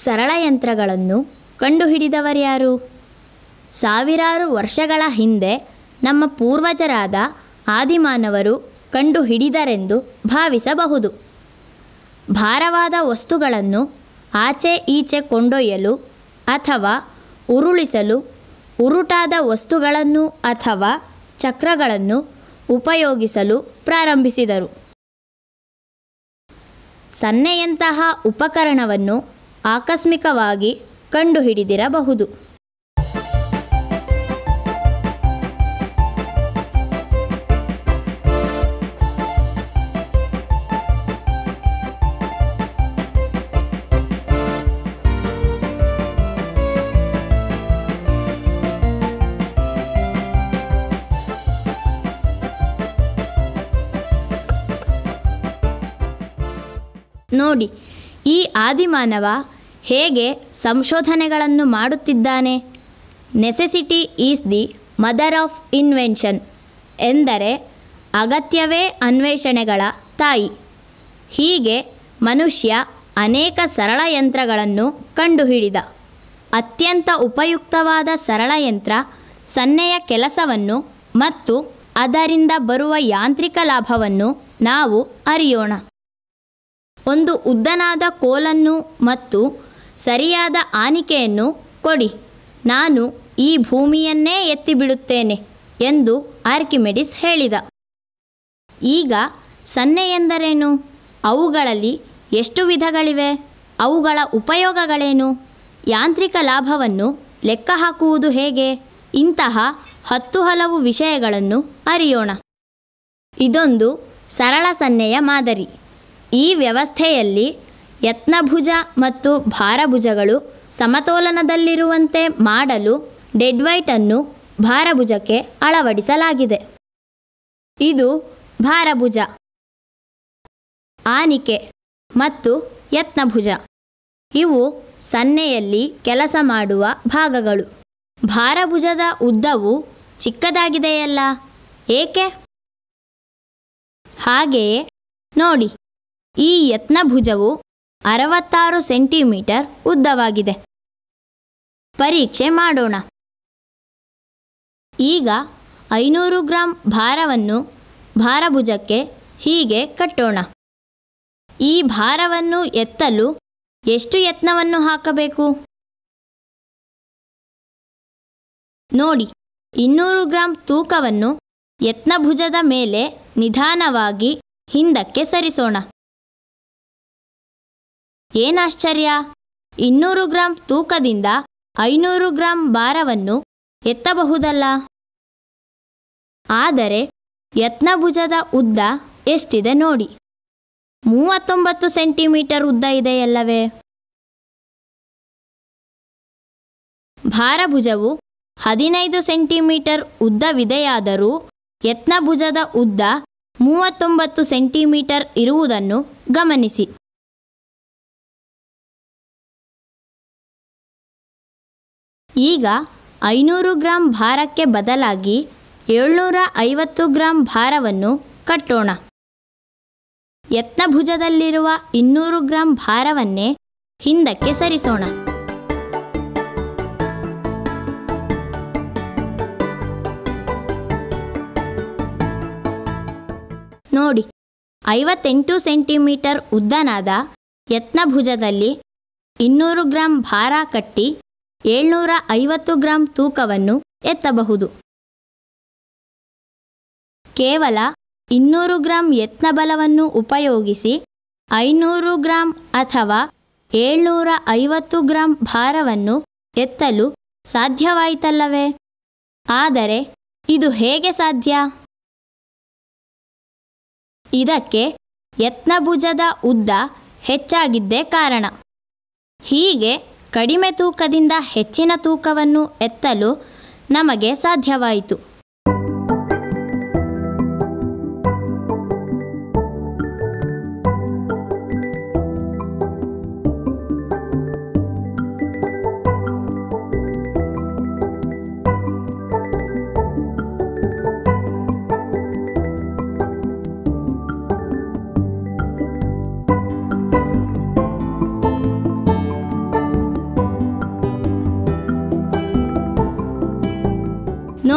ಸರಳ ಯಂತ್ರಗಳನ್ನು ಕಂಡುಹಿಡಿದವರ್ಯಾರು ಸಾವಿರಾರು ವರ್ಷಗಳ ಹಿಂದೆ ನಮ್ಮ ಪೂರ್ವಜರಾದ ಆದಿಮಾನವರು ಕಂಡುಹಿಡಿದರೆಂದು ಭಾವಿಸಬಹುದು ಭಾರವಾದ ವಸ್ತುಗಳನ್ನು ಆಚೆ ಈಚೆ ಕೊಂಡೊಯ್ಯಲು ಅಥವಾ ಉರುಳಿಸಲು ಉರುಟಾದ ವಸ್ತುಗಳನ್ನು ಅಥವಾ ಚಕ್ರಗಳನ್ನು ಉಪಯೋಗಿಸಲು ಪ್ರಾರಂಭಿಸಿದರು ಸನ್ನೆಯಂತಹ ಉಪಕರಣವನ್ನು ಆಕಸ್ಮಿಕವಾಗಿ ಕಂಡುಹಿಡಿದಿರಬಹುದು ನೋಡಿ ಈ ಆದಿಮಾನವ ಹೇಗೆ ಸಂಶೋಧನೆಗಳನ್ನು ಮಾಡುತ್ತಿದ್ದಾನೆ necessity is the mother of invention ಎಂದರೆ ಅಗತ್ಯವೇ ಅನ್ವೇಷಣೆಗಳ ತಾಯಿ ಹೀಗೆ ಮನುಷ್ಯ ಅನೇಕ ಸರಳ ಯಂತ್ರಗಳನ್ನು ಕಂಡುಹಿಡಿದ ಅತ್ಯಂತ ಉಪಯುಕ್ತವಾದ ಸರಳ ಯಂತ್ರ ಸನ್ನೆಯ ಕೆಲಸವನ್ನು ಮತ್ತು ಅದರಿಂದ ಬರುವ ಯಾಂತ್ರಿಕ ಲಾಭವನ್ನು ನಾವು ಅರಿಯೋಣ ಒಂದು ಉದ್ದನಾದ ಕೋಲನ್ನು ಮತ್ತು ಸರಿಯಾದ ಆನಿಕೆಯನ್ನು ಕೊಡಿ ನಾನು ಈ ಭೂಮಿಯನ್ನೇ ಎತ್ತಿಬಿಡುತ್ತೇನೆ ಎಂದು ಆರ್ಕಿಮೆಡಿಸ್ ಹೇಳಿದ ಈಗ ಸನ್ನೆ ಎಂದರೇನು ಅವುಗಳಲ್ಲಿ ಎಷ್ಟು ವಿಧಗಳಿವೆ ಅವುಗಳ ಉಪಯೋಗಗಳೇನು ಯಾಂತ್ರಿಕ ಲಾಭವನ್ನು ಲೆಕ್ಕ ಹಾಕುವುದು ಹೇಗೆ ಇಂತಹ ಹತ್ತು ಹಲವು ವಿಷಯಗಳನ್ನು ಅರಿಯೋಣ ಇದೊಂದು ಸರಳ ಸನ್ನೆಯ ಮಾದರಿ ಈ ವ್ಯವಸ್ಥೆಯಲ್ಲಿ ಯತ್ನಭುಜ ಮತ್ತು ಭಾರಭುಜಗಳು ಸಮತೋಲನದಲ್ಲಿರುವಂತೆ ಮಾಡಲು ಡೆಡ್ವೈಟನ್ನು ಭಾರಭುಜಕ್ಕೆ ಅಳವಡಿಸಲಾಗಿದೆ ಇದು ಭಾರಭುಜ ಆನಿಕೆ ಮತ್ತು ಯತ್ನಭುಜ ಇವು ಸನ್ನೆಯಲ್ಲಿ ಕೆಲಸ ಮಾಡುವ ಭಾಗಗಳು ಭಾರಭುಜದ ಉದ್ದವು ಚಿಕ್ಕದಾಗಿದೆಯಲ್ಲ ಏಕೆ ಹಾಗೆಯೇ ನೋಡಿ ಈ ಯತ್ನಭುಜವು ಅರವತ್ತಾರು ಸೆಂಟಿಮೀಟರ್ ಉದ್ದವಾಗಿದೆ ಪರೀಕ್ಷೆ ಮಾಡೋಣ ಈಗ ಐನೂರು ಗ್ರಾಂ ಭಾರವನ್ನು ಭಾರಭುಜಕ್ಕೆ ಹೀಗೆ ಕಟ್ಟೋಣ ಈ ಭಾರವನ್ನು ಎತ್ತಲು ಎಷ್ಟು ಯತ್ನವನ್ನು ಹಾಕಬೇಕು ನೋಡಿ ಇನ್ನೂರು ಗ್ರಾಂ ತೂಕವನ್ನು ಯತ್ನಭುಜದ ಮೇಲೆ ನಿಧಾನವಾಗಿ ಹಿಂದಕ್ಕೆ ಸರಿಸೋಣ ಏನಾಶ್ಚರ್ಯ ಇನ್ನೂರು ಗ್ರಾಂ ತೂಕದಿಂದ ಐನೂರು ಗ್ರಾಂ ಭಾರವನ್ನು ಎತ್ತಬಹುದಲ್ಲ ಆದರೆ ಯತ್ನಭುಜದ ಉದ್ದ ಎಷ್ಟಿದೆ ನೋಡಿ ಮೂವತ್ತೊಂಬತ್ತು ಸೆಂಟಿಮೀಟರ್ ಉದ್ದ ಇದೆಯಲ್ಲವೇ ಭಾರಭುಜವು ಹದಿನೈದು ಸೆಂಟಿಮೀಟರ್ ಉದ್ದವಿದೆಯಾದರೂ ಯತ್ನಭುಜದ ಉದ್ದ ಮೂವತ್ತೊಂಬತ್ತು ಸೆಂಟಿಮೀಟರ್ ಇರುವುದನ್ನು ಗಮನಿಸಿ ಈಗ ಐನೂರು ಗ್ರಾಂ ಭಾರಕ್ಕೆ ಬದಲಾಗಿ ಏಳ್ನೂರ ಐವತ್ತು ಗ್ರಾಂ ಭಾರವನ್ನು ಕಟ್ಟೋಣ ಯತ್ನಭುಜದಲ್ಲಿರುವ ಇನ್ನೂರು ಗ್ರಾಂ ಭಾರವನ್ನೇ ಹಿಂದಕ್ಕೆ ಸರಿಸೋಣ ನೋಡಿ ಐವತ್ತೆಂಟು ಸೆಂಟಿಮೀಟರ್ ಉದ್ದನಾದ ಯತ್ನಭುಜದಲ್ಲಿ ಇನ್ನೂರು ಗ್ರಾಂ ಭಾರ ಕಟ್ಟಿ ಏಳ್ನೂರ ಐವತ್ತು ಗ್ರಾಂ ತೂಕವನ್ನು ಎತ್ತಬಹುದು ಕೇವಲ ಇನ್ನೂರು ಗ್ರಾಂ ಯತ್ನ ಬಲವನ್ನು ಉಪಯೋಗಿಸಿ ಐನೂರು ಗ್ರಾಂ ಅಥವಾ ಏಳ್ನೂರ ಐವತ್ತು ಗ್ರಾಂ ಭಾರವನ್ನು ಎತ್ತಲು ಸಾಧ್ಯವಾಯಿತಲ್ಲವೇ ಆದರೆ ಇದು ಹೇಗೆ ಸಾಧ್ಯ ಇದಕ್ಕೆ ಯತ್ನಭುಜದ ಉದ್ದ ಹೆಚ್ಚಾಗಿದ್ದೇ ಕಾರಣ ಹೀಗೆ ಕಡಿಮೆ ತೂಕದಿಂದ ಹೆಚ್ಚಿನ ತೂಕವನ್ನು ಎತ್ತಲು ನಮಗೆ ಸಾಧ್ಯವಾಯಿತು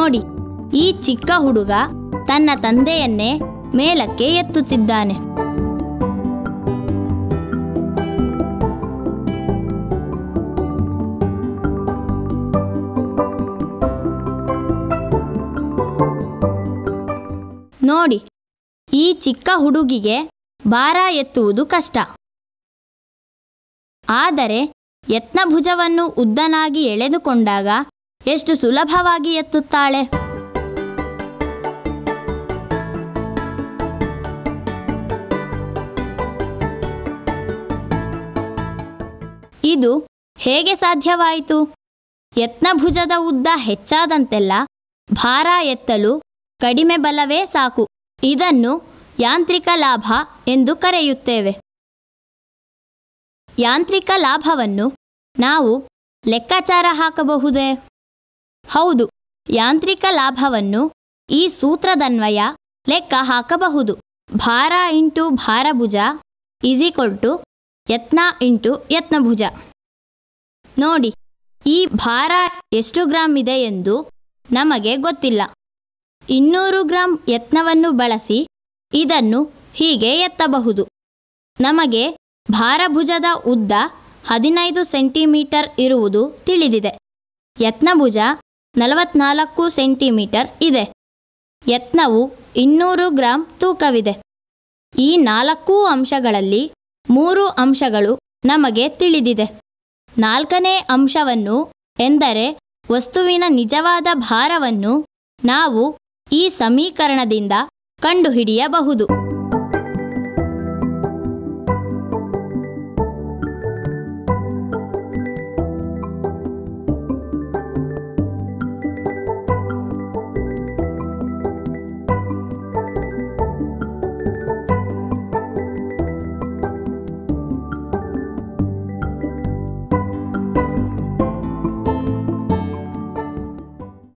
ನೋಡಿ ಈ ಚಿಕ್ಕ ಹುಡುಗ ತನ್ನ ತಂದೆಯನ್ನೇ ಮೇಲಕ್ಕೆ ಎತ್ತುತ್ತಿದ್ದಾನೆ ನೋಡಿ ಈ ಚಿಕ್ಕ ಹುಡುಗಿಗೆ ಭಾರ ಎತ್ತುವುದು ಕಷ್ಟ ಆದರೆ ಯತ್ನಭುಜವನ್ನು ಉದ್ದನಾಗಿ ಎಳೆದುಕೊಂಡಾಗ ಎಷ್ಟು ಸುಲಭವಾಗಿ ಎತ್ತುತ್ತಾಳೆ ಇದು ಹೇಗೆ ಸಾಧ್ಯವಾಯಿತು ಯತ್ನಭುಜದ ಉದ್ದ ಹೆಚ್ಚಾದಂತೆಲ್ಲ ಭಾರ ಎತ್ತಲು ಕಡಿಮೆ ಬಲವೇ ಸಾಕು ಇದನ್ನು ಯಾಂತ್ರಿಕ ಲಾಭ ಎಂದು ಕರೆಯುತ್ತೇವೆ ಯಾಂತ್ರಿಕ ಲಾಭವನ್ನು ನಾವು ಲೆಕ್ಕಾಚಾರ ಹಾಕಬಹುದೇ ಹೌದು ಯಾಂತ್ರಿಕ ಲಾಭವನ್ನು ಈ ಸೂತ್ರದನ್ವಯ ಲೆಕ್ಕ ಹಾಕಬಹುದು ಭಾರ ಇಂಟು ಭಾರಭುಜ ಈಸ್ ಈಕ್ವಲ್ ಟು ಯತ್ನ ಇಂಟು ಯತ್ನಭುಜ ನೋಡಿ ಈ ಭಾರ ಎಷ್ಟು ಗ್ರಾಮ್ ಇದೆ ಎಂದು ನಮಗೆ ಗೊತ್ತಿಲ್ಲ ಇನ್ನೂರು ಗ್ರಾಂ ಯತ್ನವನ್ನು ಬಳಸಿ ಇದನ್ನು ಹೀಗೆ ಎತ್ತಬಹುದು ನಮಗೆ ಭಾರಭುಜದ ಉದ್ದ ಹದಿನೈದು ಸೆಂಟಿಮೀಟರ್ ಇರುವುದು ತಿಳಿದಿದೆ ಯತ್ನಭುಜ ನಲವತ್ನಾಲ್ಕು ಸೆಂಟಿಮೀಟರ್ ಇದೆ ಯತ್ನವು ಇನ್ನೂರು ಗ್ರಾಂ ತೂಕವಿದೆ ಈ ನಾಲ್ಕೂ ಅಂಶಗಳಲ್ಲಿ ಮೂರು ಅಂಶಗಳು ನಮಗೆ ತಿಳಿದಿದೆ ನಾಲ್ಕನೇ ಅಂಶವನ್ನು ಎಂದರೆ ವಸ್ತುವಿನ ನಿಜವಾದ ಭಾರವನ್ನು ನಾವು ಈ ಸಮೀಕರಣದಿಂದ ಕಂಡುಹಿಡಿಯಬಹುದು